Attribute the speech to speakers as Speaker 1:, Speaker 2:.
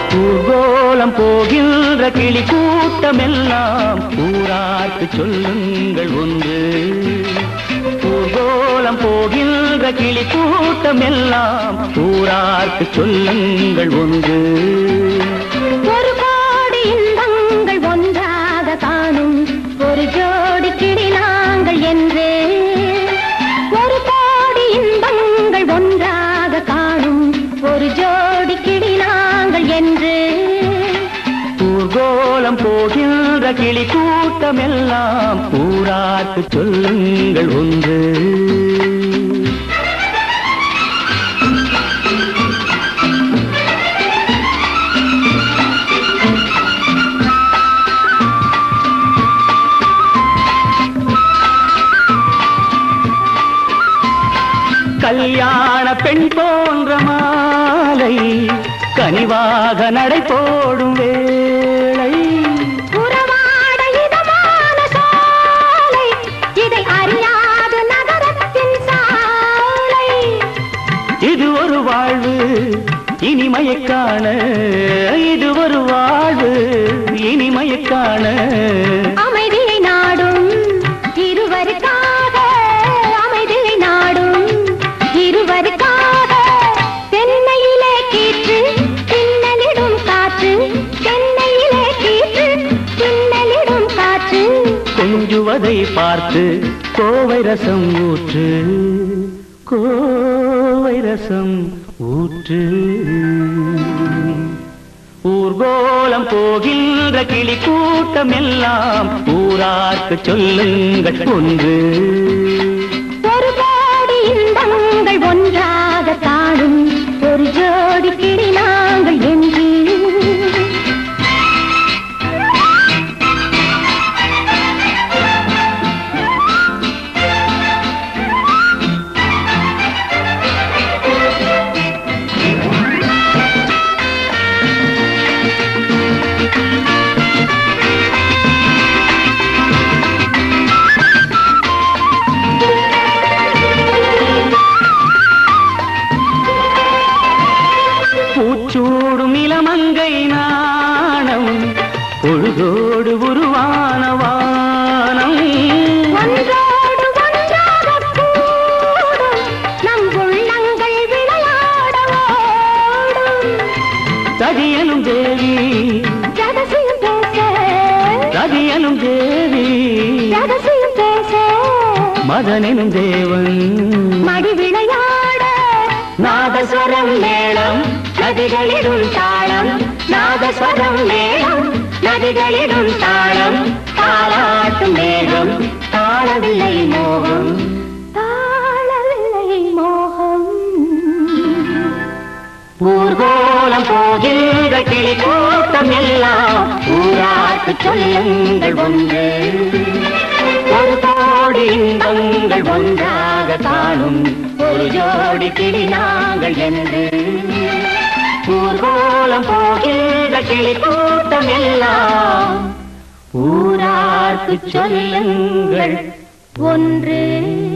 Speaker 1: ஊர்கோலம் போகின்ற கிளி கூட்டமெல்லாம் ஊரார்க்கு சொல்லுங்கள் ஒன்று ஊர்கோலம் போகின்ற கிளி கூட்டமெல்லாம் ஊரார்க்கு சொல்லுங்கள் ஒன்று
Speaker 2: ஒரு கோடி இன்பங்கள் ஒன்றாக காணும் ஒரு ஜோடி கிளி நாங்கள் என்று ஒரு கோடி இன்பங்கள் ஒன்றாக காணும் ஒரு ஜோடி கிளி நாங்கள் என்று
Speaker 1: ஊர்கோலம் போகின்ற கிளி கூட்டமெல்லாம் ஊரார்க்கு சொல்லுங்கள் ஒன்று கல்யாண பெண் போன்ற மாலை கனிவாக நடை போடும் வேளை
Speaker 2: உறவாட இதமான சோலை இதை அறியாத நகரத்தின் சாலை
Speaker 1: இது ஒரு வாழ்வு இனிமையைக் காண இது ஒரு வாழ்வு இனிமையைக் காண
Speaker 2: அமைதியை நாடும் இருவருக்காக அமைதியை நாடும் இருவருக்காக தென்னையிலே கீற்று பின்னலிடும் காற்று தென்னையிலே கீற்று பின்னலிடும் காற்று
Speaker 1: கொஞ்சுவதை பார்த்து கோவை ரசம் ஊற்று கோவை ரசம் ஊற்று ஊர்கோலம் போகின்ற கிளி கூட்டம் எல்லாம் ஊரார்க்கு சொல்லுங்கள் ஒன்று
Speaker 2: ஒரு கோடி இன்பங்கள் ஒன்றாக காணும் ஒரு ஜோடி கிளி நாங்கள் என்று
Speaker 1: பூச்சூடும் இளமங்கை நாணம் பொழுதோடு உருவான வானம்
Speaker 2: ஒன்றோடு ஒன்றாகக் கூடும் நம் உள்ளங்கள் விளையாட ஓடும்
Speaker 1: சதியனும் தேவி
Speaker 2: ரகசியம் பேச
Speaker 1: சதியனும் தேவி
Speaker 2: ரகசியம் பேச
Speaker 1: மதனெனும் தேவன்
Speaker 2: மடி விளையாட
Speaker 1: நாதஸ்வரம் மேளம்
Speaker 2: நதிகளிடும் தாளம் நாதஸ்வரம் மேளம் நதிகளிடும் தாளம் தாளாட்டும் மேகம் தாளவில்லை மோகம் தாளவில்லை மோகம்
Speaker 1: ஊர்கோலம் போகின்ற கிளி கூட்டம் எல்லாம் ஊராக்கு சொல்லுங்கள் ஒன்று ஒரு கோடி இன்பங்கள் ஒன்றாக காணும் ஒரு ஜோடி கிளி நாங்கள் என்று ஊர்கோலம் போகின்ற கிளி கூட்டம் எல்லாம் ஊராக்கு சொல்லுங்கள்
Speaker 2: ஒன்று